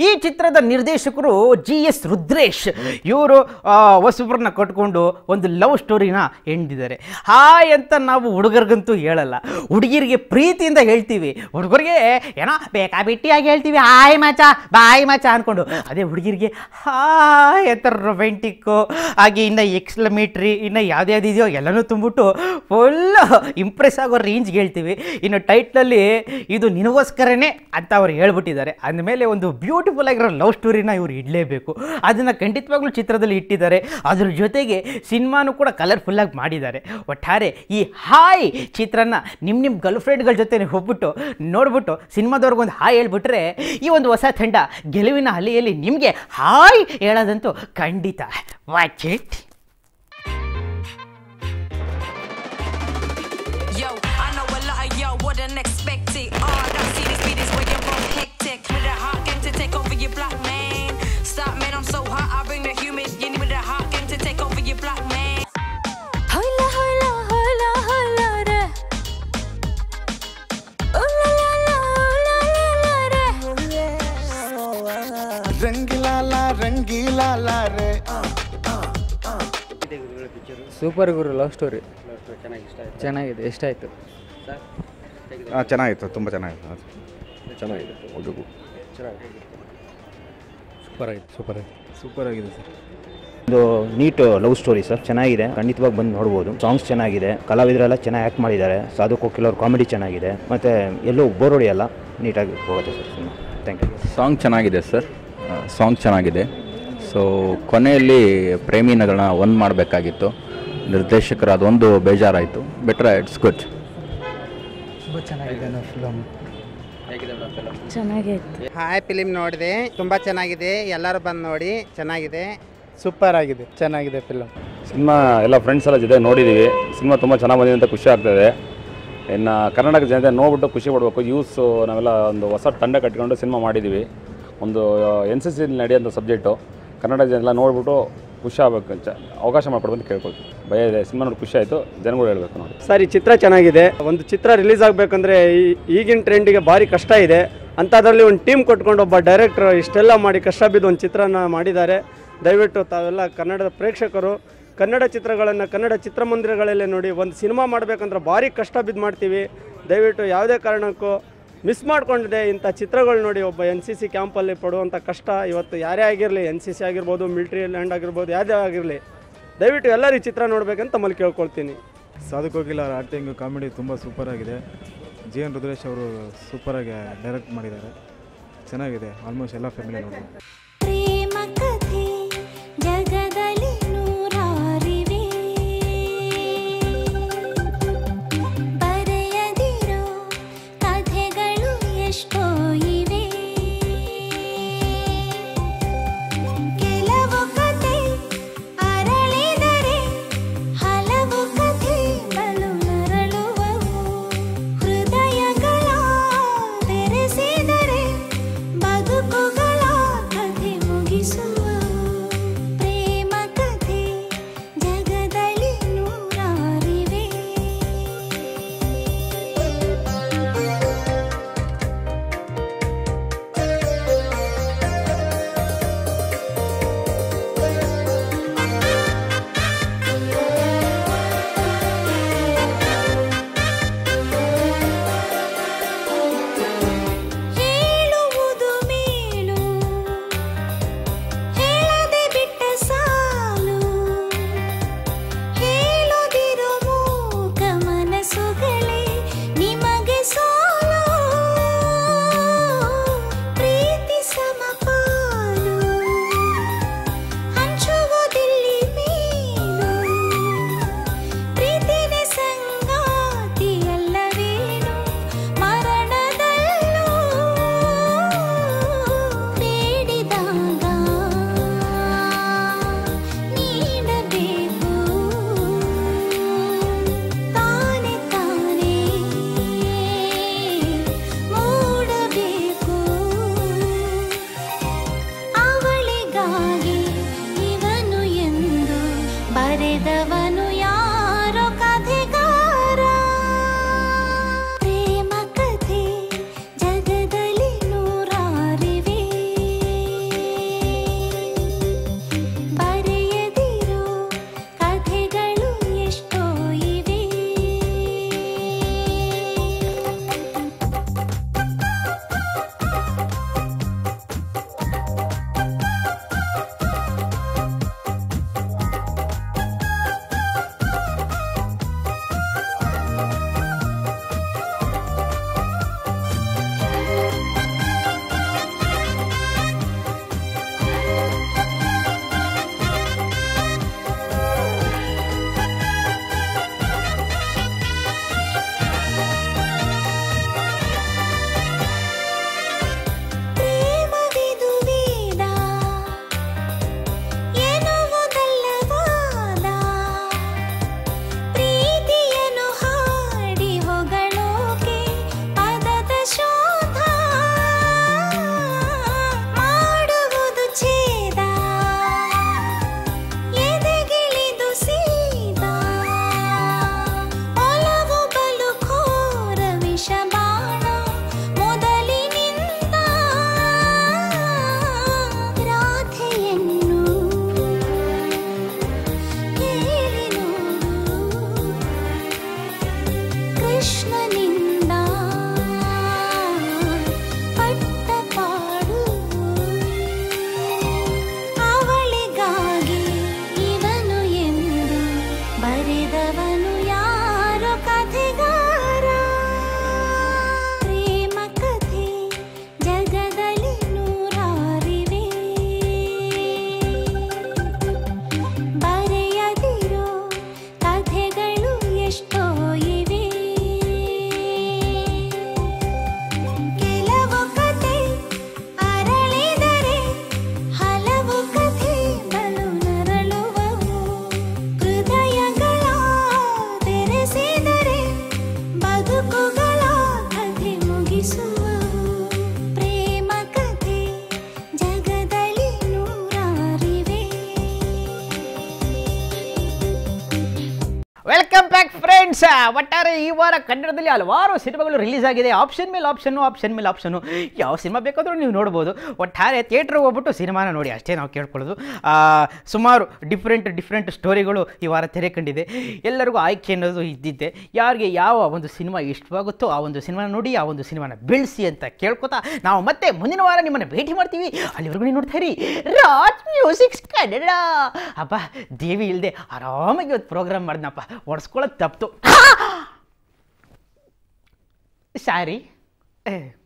ಈ ಚಿತ್ರದ ನಿರ್ದೇಶಕರು ಜಿ ಎಸ್ ರುದ್ರೇಶ್ ಇವರು ಹೊಸಬ್ರನ್ನ ಕಟ್ಕೊಂಡು ಒಂದು ಲವ್ ಸ್ಟೋರಿನ ಎಂದಿದ್ದಾರೆ ಹಾಯ್ ಅಂತ ನಾವು ಹುಡುಗರಿಗಂತೂ ಹೇಳಲ್ಲ ಹುಡುಗಿರಿಗೆ ಪ್ರೀತಿಯಿಂದ ಹೇಳ್ತೀವಿ ಹುಡುಗರಿಗೆ ಏನೋ ಬೇಕಾ ಬಿಟ್ಟಿಯಾಗಿ ಹೇಳ್ತೀವಿ ಹಾಯ್ ಮಚ ಬಾಯ್ ಮಚ ಅಂದ್ಕೊಂಡು ಅದೇ ಹುಡುಗಿರಿಗೆ ಹಾಯ್ ಅಂತ ರೊಮ್ಯಾಂಟಿಕ್ಕು ಹಾಗೆ ಇನ್ನು ಎಕ್ಸ್ಲಮೇಟ್ರಿ ಇನ್ನು ಯಾವ್ದು ಇದೆಯೋ ಎಲ್ಲನೂ ತುಂಬಿಟ್ಟು ಫುಲ್ ಇಂಪ್ರೆಸ್ ಆಗೋ ರೇಂಜ್ಗೆ ಹೇಳ್ತೀವಿ ಇನ್ನು ಟೈಟ್ಲಲ್ಲಿ ಇದು ನಿನಗೋಸ್ಕರನೇ ಅಂತ ಅವ್ರು ಹೇಳ್ಬಿಟ್ಟಿದ್ದಾರೆ ಅಂದಮೇಲೆ ಒಂದು ಬ್ಯೂಟಿಫುಲ್ ಆಗಿರೋ ಲವ್ ಸ್ಟೋರಿನ ಇವ್ರು ಇಡಲೇಬೇಕು ಅದನ್ನು ಖಂಡಿತವಾಗ್ಲೂ ಚಿತ್ರದಲ್ಲಿ ಇಟ್ಟಿದ್ದಾರೆ ಅದ್ರ ಜೊತೆಗೆ ಸಿನಿಮಾನು ಕೂಡ ಕಲರ್ಫುಲ್ಲಾಗಿ ಮಾಡಿದ್ದಾರೆ ಒಟ್ಟಾರೆ ಈ ಹಾಯ್ ಚಿತ್ರನ ನಿಮ್ಮ ನಿಮ್ಮ ಗರ್ಲ್ ಫ್ರೆಂಡ್ಗಳ ಜೊತೆ ನೀವು ಹೋಗ್ಬಿಟ್ಟು ನೋಡ್ಬಿಟ್ಟು ಸಿನಿಮಾದವ್ರಿಗೊಂದು ಹಾಯ್ ಹೇಳ್ಬಿಟ್ರೆ ಈ ಒಂದು ಹೊಸ ತಂಡ ಗೆಲುವಿನ ಅಲೆಯಲ್ಲಿ ನಿಮಗೆ ಹಾಯ್ ಹೇಳೋದಂತೂ ಖಂಡಿತ watch it Yo, I know a lot of y'all wouldn't expect it. All I see this beat is where you're both hectic. With a hot game to take over your block, man. Stop, man, I'm so hot, I bring the humid. You need with a hot game to take over your block, man. Hola, hola, hola, hola, re. Ooh la la la, ooh la la la, re. ರಂಗಿಲಾಲ ರಂಗಿಲಾಲ ರೇ super ಗುರು love story ಚೆನ್ನಾಗಿದೆ ಇಷ್ಟ ಆಯಿತು ಚೆನ್ನಾಗಿತ್ತು ತುಂಬ ಚೆನ್ನಾಗಿತ್ತು ಚೆನ್ನಾಗಿದೆ ಹುಡುಗು ಸೂಪರ್ ಆಗಿದೆ ಸರ್ ಒಂದು ನೀಟ್ ಲವ್ ಸ್ಟೋರಿ ಸರ್ ಚೆನ್ನಾಗಿದೆ ಖಂಡಿತವಾಗಿ ಬಂದು ನೋಡ್ಬೋದು ಸಾಂಗ್ಸ್ ಚೆನ್ನಾಗಿದೆ ಕಲಾವಿದರೆಲ್ಲ ಚೆನ್ನಾಗಿ ಆ್ಯಕ್ಟ್ ಮಾಡಿದ್ದಾರೆ ಸಾಧು ಕೋಕಿಲ್ ಅವ್ರ ಕಾಮಿಡಿ ಚೆನ್ನಾಗಿದೆ ಮತ್ತು ಎಲ್ಲೂ ಬೋರ್ ಹೊಡೆಯಲ್ಲ ನೀಟಾಗಿ ಹೋಗುತ್ತೆ sir cinema thank you song ಚೆನ್ನಾಗಿದೆ ಸರ್ ಸಾಂಗ್ ಚೆನ್ನಾಗಿದೆ ಸೊ ಕೊನೆಯಲ್ಲಿ ಪ್ರೇಮಿನಗಳನ್ನ ಒಂದು ಮಾಡಬೇಕಾಗಿತ್ತು ನಿರ್ದೇಶಕರು ಅದೊಂದು ಬೇಜಾರಾಯಿತು ಬೆಟ್ರ್ ಇಟ್ಸ್ ಗುಡ್ ಚೆನ್ನಾಗೈತೆ ಹಾಯ್ ಫಿಲಿಮ್ ನೋಡಿದೆ ತುಂಬ ಚೆನ್ನಾಗಿದೆ ಎಲ್ಲರೂ ಬಂದು ನೋಡಿ ಚೆನ್ನಾಗಿದೆ ಸೂಪರ್ ಆಗಿದೆ ಚೆನ್ನಾಗಿದೆ ಫಿಲಮ್ ಸಿನಿಮಾ ಎಲ್ಲ ಫ್ರೆಂಡ್ಸ್ ಎಲ್ಲ ಜೊತೆ ನೋಡಿದ್ದೀವಿ ಸಿನಿಮಾ ತುಂಬ ಚೆನ್ನಾಗಿ ಬಂದಿದೆ ಅಂತ ಖುಷಿ ಆಗ್ತಾಯಿದೆ ಇನ್ನು ಕರ್ನಾಟಕ ಜನತೆ ನೋಡ್ಬಿಟ್ಟು ಖುಷಿ ಪಡಬೇಕು ಯೂಸ್ ನಾವೆಲ್ಲ ಒಂದು ಹೊಸ ತಂಡ ಕಟ್ಕೊಂಡು ಸಿನಿಮಾ ಮಾಡಿದ್ದೀವಿ ಒಂದು ಎನ್ ಸಿ ಸಿ ನಡೆಯೋಂಥ ಸಬ್ಜೆಕ್ಟು ಕನ್ನಡ ಜನ ಎಲ್ಲ ನೋಡ್ಬಿಟ್ಟು ಖುಷಿ ಆಗಬೇಕು ಚ ಅವಕಾಶ ಮಾಡಿಕೊಡ್ಬೇಕು ಕೇಳ್ಕೊಳ್ತೀವಿ ಭಯ ಇದೆ ಸಿನಿಮಾ ನೋಡಿ ಖುಷಿ ಆಯಿತು ಜನಗಳು ಹೇಳಬೇಕು ನೋಡಿ ಸರ್ ಈ ಚಿತ್ರ ಚೆನ್ನಾಗಿದೆ ಒಂದು ಚಿತ್ರ ರಿಲೀಸ್ ಆಗಬೇಕಂದ್ರೆ ಈಗಿನ ಟ್ರೆಂಡಿಗೆ ಭಾರಿ ಕಷ್ಟ ಇದೆ ಅಂಥದ್ರಲ್ಲಿ ಒಂದು ಟೀಮ್ ಕೊಟ್ಕೊಂಡು ಒಬ್ಬ ಡೈರೆಕ್ಟರ್ ಇಷ್ಟೆಲ್ಲ ಮಾಡಿ ಕಷ್ಟ ಬಿದ್ದು ಒಂದು ಚಿತ್ರನ ಮಾಡಿದ್ದಾರೆ ದಯವಿಟ್ಟು ತಾವೆಲ್ಲ ಕನ್ನಡದ ಪ್ರೇಕ್ಷಕರು ಕನ್ನಡ ಚಿತ್ರಗಳನ್ನು ಕನ್ನಡ ಚಿತ್ರಮಂದಿರಗಳಲ್ಲೇ ನೋಡಿ ಒಂದು ಸಿನಿಮಾ ಮಾಡಬೇಕಂದ್ರೆ ಭಾರಿ ಕಷ್ಟ ಬಿದ್ದು ಮಾಡ್ತೀವಿ ದಯವಿಟ್ಟು ಯಾವುದೇ ಕಾರಣಕ್ಕೂ ಮಿಸ್ ಮಾಡ್ಕೊಂಡಿದೆ ಇಂಥ ಚಿತ್ರಗಳು ನೋಡಿ ಒಬ್ಬ ಎನ್ ಸಿ ಸಿ ಕ್ಯಾಂಪಲ್ಲಿ ಪಡುವಂಥ ಕಷ್ಟ ಇವತ್ತು ಯಾರೇ ಆಗಿರಲಿ ಎನ್ ಸಿ ಸಿ ಆಗಿರ್ಬೋದು ಮಿಲ್ಟ್ರಿ ಲ್ಯಾಂಡ್ ಆಗಿರ್ಬೋದು ಯಾವುದೇ ಆಗಿರಲಿ ದಯವಿಟ್ಟು ಎಲ್ಲರೂ ಈ ಚಿತ್ರ ನೋಡ್ಬೇಕಂತ ತಮ್ಮಲ್ಲಿ ಕೇಳ್ಕೊಳ್ತೀನಿ ಸಾಧು ಕೋಕಿಲ ಅವ್ರ ಆ್ಯಕ್ಟಿಂಗ್ ಕಾಮಿಡಿ ತುಂಬ ಸೂಪರ್ ಆಗಿದೆ ಜಿ ಎನ್ ರುದ್ರೇಶ್ ಅವರು ಸೂಪರಾಗಿ ಡೈರೆಕ್ಟ್ ಮಾಡಿದ್ದಾರೆ ಚೆನ್ನಾಗಿದೆ ಆಲ್ಮೋಸ್ಟ್ ಎಲ್ಲ ಫ್ಯಾಮಿಲಿ ನೋಡ್ಬೋದು ಪ್ರೇಮ ಕಥೆ ಜಗದಲ್ಲಿ ನೂರಾರಿವೆ ಬರೆಯದಿರೋ ಕಥೆಗಳು ಎಷ್ಟೋ ಇವೆ ಕೆಲವು ಕಥೆ ಅರಳಿದರೆ ಹಲವು ಕಥೆಗಳು ನರಳುವವು ಹೃದಯಗಳ ತೆರೆಸಿದರೆ ಬದುಕುಗಳ ಕಥೆ ಮುಗಿಸುವವು ಪ್ರೇಮ ಕೃಷ್ಣನಿಂದ ಪಟ್ಟ ಪಾಡು ಅವಳಿಗಾಗಿ ಇವನು ಎಂದು ಬರೆದವನು ಯಾರೋ ಕಥೆಗಾರ ಪ್ರೇಮ ಕಥೆ ಜಗದಲ್ಲಿ ನೂರಾರಿವೆ ಬರೆಯದಿರೋ ಕಥೆಗಳು ಎಷ್ಟೋ ಇವೆ ಕೆಲವು ಕಥೆ ಅರಳಿದರೆ ಹಲವು ಕಥೆ ಬಲು ನರಳುವವು ಹೃದಯಗಳ ತೆರೆಸಿದರೆ ಬದುಕುಗಳ ಕಥೆ ಮುಗಿಸುವವು ಪ್ರೇಮ ಕಥೆ ಜಗದಲ್ಲಿ ನೂರಾರಿವೆ ವೆಲ್ಕಮ್ ಬ್ಯಾಕ್ ಫ್ರೆಂಡ್ಸ್ ಒಟ್ಟಾರೆ ಈ ವಾರ ಕನ್ನಡದಲ್ಲಿ ಹಲವಾರು ಸಿನಿಮಾಗಳು ರಿಲೀಸ್ ಆಗಿದೆ ಆಪ್ಷನ್ ಮೇಲೆ ಆಪ್ಷನ್ನು ಆಪ್ಷನ್ ಮೇಲೆ ಆಪ್ಷನ್ನು ಯಾವ ಸಿನಿಮಾ ಬೇಕಾದರೂ ನೀವು ನೋಡ್ಬೋದು ಒಟ್ಟಾರೆ ಥಿಯೇಟ್ರಿಗೆ ಹೋಗ್ಬಿಟ್ಟು ಸಿನಿಮಾನ ನೋಡಿ ಅಷ್ಟೇ ನಾವು ಕೇಳ್ಕೊಳ್ಳೋದು ಆ, ಸುಮಾರು ಡಿಫ್ರೆಂಟ್ ಡಿಫ್ರೆಂಟ್ ಸ್ಟೋರಿಗಳು ಈ ವಾರ ತೆರೆ ಕಂಡಿದೆ ಎಲ್ಲರಿಗೂ ಆಯ್ಕೆ ಅನ್ನೋದು ಇದ್ದಿದ್ದೆ ಯಾರಿಗೆ ಯಾವ ಒಂದು ಸಿನಿಮಾ ಇಷ್ಟವಾಗುತ್ತೋ ಆ ಒಂದು ಸಿನಿಮಾನ ನೋಡಿ ಆ ಒಂದು ಸಿನಿಮಾನ ಬೆಳೆಸಿ ಅಂತ ಕೇಳ್ಕೊತಾ ನಾವು ಮತ್ತೆ ಮುಂದಿನ ವಾರ ನಿಮ್ಮನ್ನು ಭೇಟಿ ಮಾಡ್ತೀವಿ ಅಲ್ಲಿವರೆಗೂ ನೀವು ನೋಡ್ತಾ ಇರಿ ರಾಜ್ ಮ್ಯೂಸಿಕ್ಸ್ ಕನ್ನಡ ಅಪ್ಪ ದೇವಿ ಇಲ್ಲದೆ ಆರಾಮಾಗಿ ಇವತ್ತು ಪ್ರೋಗ್ರಾಮ್ ಮಾಡಿದ್ನಪ್ಪ ಒಡ್ಸ್ಕೊಳ್ಳೋದು ತಪ್ತು ಸಾರಿ